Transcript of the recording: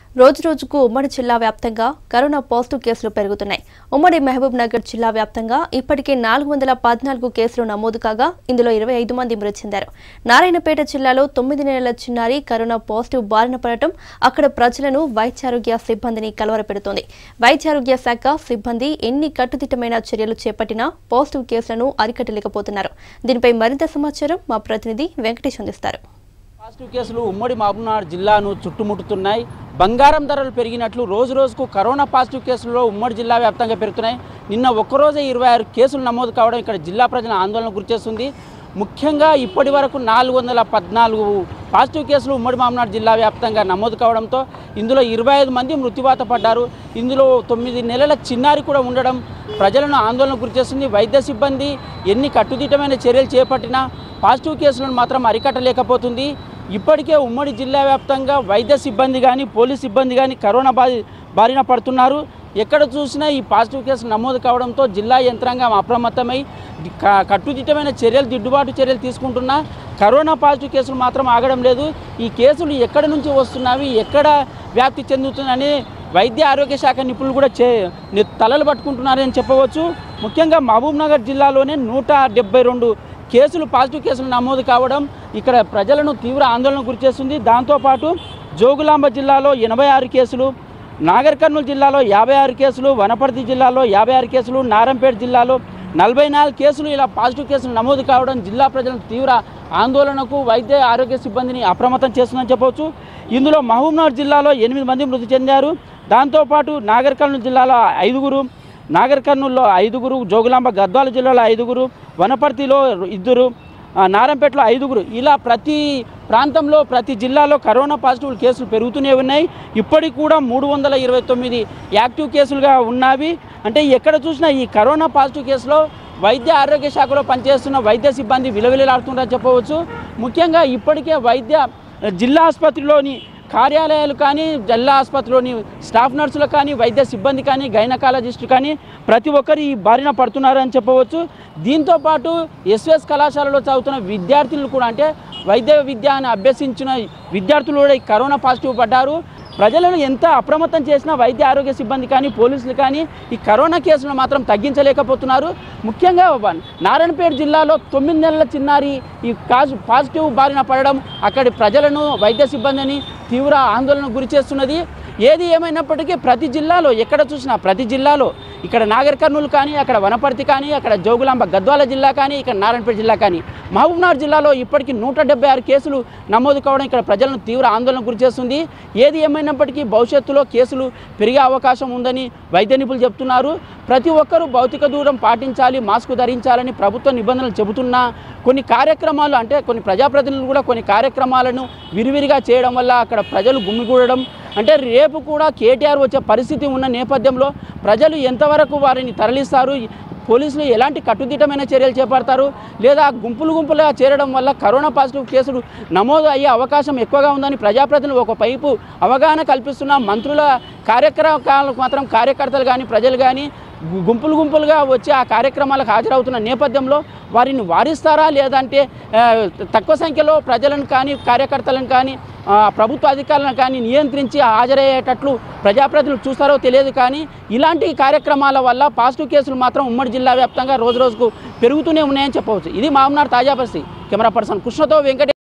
రోజు రోజుకు ఉమ్మడి జిల్లా వ్యాప్తంగా కరోనా పాజిటివ్ కేసులు పెరుగుతున్నాయి ఉమ్మడి మహబూబ్ నగర్ జిల్లా వ్యాప్తంగా ఇప్పటికే నాలుగు వందల పద్నాలుగు కేసులు నమోదు కాగా ఇందులో ఇరవై ఐదు మంది మృతి చెందారు నారాయణపేట జిల్లాలో తొమ్మిది నెలల చిన్నారి కరోనా పాజిటివ్ బారిన పడటం అక్కడ ప్రజలను వైద్యారోగ్య సిబ్బందిని కలవరపెడుతోంది వైద్యారోగ్య శాఖ సిబ్బంది ఎన్ని కట్టుదిట్టమైన చర్యలు చేపట్టినా పాజిటివ్ కేసులను అరికట్టలేకపోతున్నారు దీనిపై మరింత సమాచారం మా ప్రతినిధి వెంకటేష్ అందిస్తారు పాజిటివ్ కేసులు ఉమ్మడి మహబూబ్నగర్ జిల్లాను చుట్టుముట్టుతున్నాయి బంగారం ధరలు పెరిగినట్లు రోజు రోజుకు కరోనా పాజిటివ్ కేసులు ఉమ్మడి జిల్లా వ్యాప్తంగా పెరుగుతున్నాయి నిన్న ఒక్కరోజే ఇరవై ఆరు కేసులు నమోదు కావడం ఇక్కడ జిల్లా ప్రజల ఆందోళన గురిచేస్తుంది ముఖ్యంగా ఇప్పటి వరకు నాలుగు వందల పద్నాలుగు పాజిటివ్ కేసులు ఉమ్మడి మహబూబ్నగర్ జిల్లా వ్యాప్తంగా నమోదు కావడంతో ఇందులో ఇరవై ఐదు మంది మృత్యువాత పడ్డారు ఇందులో తొమ్మిది నెలల చిన్నారి కూడా ఉండడం ప్రజలను ఆందోళన గురిచేస్తుంది వైద్య సిబ్బంది ఎన్ని కట్టుదిట్టమైన చర్యలు చేపట్టినా పాజిటివ్ కేసులను మాత్రం అరికట్టలేకపోతుంది ఇప్పటికే ఉమ్మడి జిల్లా వ్యాప్తంగా వైద్య సిబ్బంది కానీ పోలీస్ సిబ్బంది కానీ కరోనా బారి బారిన పడుతున్నారు ఎక్కడ చూసినా ఈ పాజిటివ్ కేసులు నమోదు కావడంతో జిల్లా యంత్రాంగం అప్రమత్తమై క- కట్టుదిట్టమైన చర్యలు దిద్దుబాటు చర్యలు తీసుకుంటున్నా కరోనా పాజిటివ్ కేసులు మాత్రం ఆగడం లేదు ఈ కేసులు ఎక్కడి నుంచి వస్తున్నవి ఎక్కడ వ్యాప్తి చెందుతున్నాయని వైద్య ఆరోగ్య శాఖ నిపుణులు కూడా చే ని- తలలు పట్టుకుంటున్నారని చెప్పవచ్చు ముఖ్యంగా మహబూబ్ నగర్ జిల్లాలోనే నూట డెబ్బై రెండు కేసులు పాజిటివ్ కేసులు నమోదు కావడం ఇక్కడ ప్రజలను తీవ్ర ఆందోళన గురిచేస్తుంది దాంతోపాటు జోగులాంబ జిల్లాలో ఎనభై ఆరు కేసులు నాగర్ కర్నూలు జిల్లాలో యాభై ఆరు కేసులు వనపర్తి జిల్లాలో యాభై ఆరు కేసులు నారంపేట జిల్లాలో నలభై నాలుగు కేసులు ఇలా పాజిటివ్ కేసులు నమోదు కావడం జిల్లా ప్రజలను తీవ్ర ఆందోళనకు వైద్య ఆరోగ్య సిబ్బందిని అప్రమత్తం చేస్తుందని చెప్పవచ్చు ఇందులో మహబూబ్నగర్ జిల్లాలో ఎనిమిది మంది మృతి చెందారు దాంతోపాటు నాగర్ కర్నూలు జిల్లాలో ఐదుగురు నాగర్ కర్నూలులో ఐదుగురు జోగులాంబ గద్వాల జిల్లాలో ఐదుగురు వనపర్తిలో ఇద్దరు ఆ, నారంపేటలో ఐదుగురు ఇలా ప్రతి ప్రాంతంలో ప్రతి జిల్లాలో కరోనా పాజిటివ్ కేసులు పెరుగుతూనే ఉన్నాయి ఇప్పటికి కూడా మూడు వందల ఇరవై తొమ్మిది యాక్టివ్ కేసులుగా ఉన్నవి అంటే ఎక్కడ చూసినా ఈ కరోనా పాజిటివ్ కేసులో వైద్య ఆరోగ్య శాఖలో పనిచేస్తున్న వైద్య సిబ్బంది విలవిలలాడుతున్నారని చెప్పవచ్చు ముఖ్యంగా ఇప్పటికే వైద్య జిల్లా ఆసుపత్రిలోని కార్యాలయాలు కానీ జిల్లా ఆసుపత్రిలోని స్టాఫ్ నర్సులు కానీ వైద్య సిబ్బంది కానీ గైనకాలజిస్టు కానీ ప్రతి ఒక్కరు ఈ బారిన పడుతున్నారని చెప్పవచ్చు దీంతో పాటు ఎస్ఎస్ కళాశాలలో చదువుతున్న విద్యార్థులు కూడా అంటే వైద్య విద్యను అభ్యసించిన విద్యార్థులు కూడా ఈ కరోనా పాజిటివ్ పడ్డారు ప్రజలను ఎంత అప్రమత్తం చేసినా వైద్య ఆరోగ్య సిబ్బంది కానీ పోలీసులు కానీ ఈ కరోనా కేసులను మాత్రం తగ్గించలేకపోతున్నారు ముఖ్యంగా వ- నారాయణపేట జిల్లాలో తొమ్మిది నెలల చిన్నారి ఈ కాజు పాజిటివ్ బారిన పడడం అక్కడి ప్రజలను వైద్య సిబ్బందిని తీవ్ర ఆందోళన గురి చేస్తున్నది ఏది ఏమైనప్పటికీ ప్రతి జిల్లాలో ఎక్కడ చూసినా ప్రతి జిల్లాలో ఇక్కడ నాగర్ కర్నూలు కానీ అక్కడ వనపర్తి కానీ అక్కడ జోగులాంబ గద్వాల జిల్లా కానీ ఇక్కడ నారాయణపేట జిల్లా కానీ మహబూబ్నగర్ జిల్లాలో ఇప్పటికీ నూట డెబ్బై ఆరు కేసులు నమోదు కావడం ఇక్కడ ప్రజలను తీవ్ర ఆందోళన గురిచేస్తుంది ఏది ఏమైనప్పటికీ భవిష్యత్తులో కేసులు పెరిగే అవకాశం ఉందని వైద్య నిపుణులు చెప్తున్నారు ప్రతి ఒక్కరూ భౌతిక దూరం పాటించాలి మాస్క్ ధరించాలని ప్రభుత్వ నిబంధనలు చెబుతున్నా కొన్ని కార్యక్రమాలు అంటే కొన్ని ప్రజాప్రతినిధులు కూడా కొన్ని కార్యక్రమాలను విరివిరిగా చేయడం వల్ల అక్కడ ప్రజలు గుమిగూడడం అంటే రేపు కూడా కేటీఆర్ వచ్చే పరిస్థితి ఉన్న నేపథ్యంలో ప్రజలు ఎంతవరకు వారిని తరలిస్తారు పోలీసులు ఎలాంటి కట్టుదిట్టమైన చర్యలు చేపడతారు లేదా గుంపులు గుంపులుగా చేరడం వల్ల కరోనా పాజిటివ్ కేసులు నమోదు అయ్యే అవకాశం ఎక్కువగా ఉందని ప్రజాప్రతినిధులు ఒకవైపు అవగాహన కల్పిస్తున్న మంత్రుల కార్యక్రమాలకు మాత్రం కార్యకర్తలు కానీ ప్రజలు కానీ గు- గుంపులు గుంపులుగా వచ్చి ఆ కార్యక్రమాలకు హాజరవుతున్న నేపథ్యంలో వారిని వారిస్తారా లేదంటే ఆ, తక్కువ సంఖ్యలో ప్రజలను కానీ కార్యకర్తలను కానీ ఆ, ప్రభుత్వ అధికారులను కానీ నియంత్రించి హాజరయ్యేటట్లు ప్రజాప్రతినిధులు చూస్తారో తెలియదు కానీ ఇలాంటి కార్యక్రమాల వల్ల పాజిటివ్ కేసులు మాత్రం ఉమ్మడి జిల్లా వ్యాప్తంగా రోజు రోజుకు పెరుగుతూనే ఉన్నాయని చెప్పవచ్చు ఇది మామనాడు తాజా పరిస్థితి కెమెరా పర్సన్ కృష్ణతో వెంకటే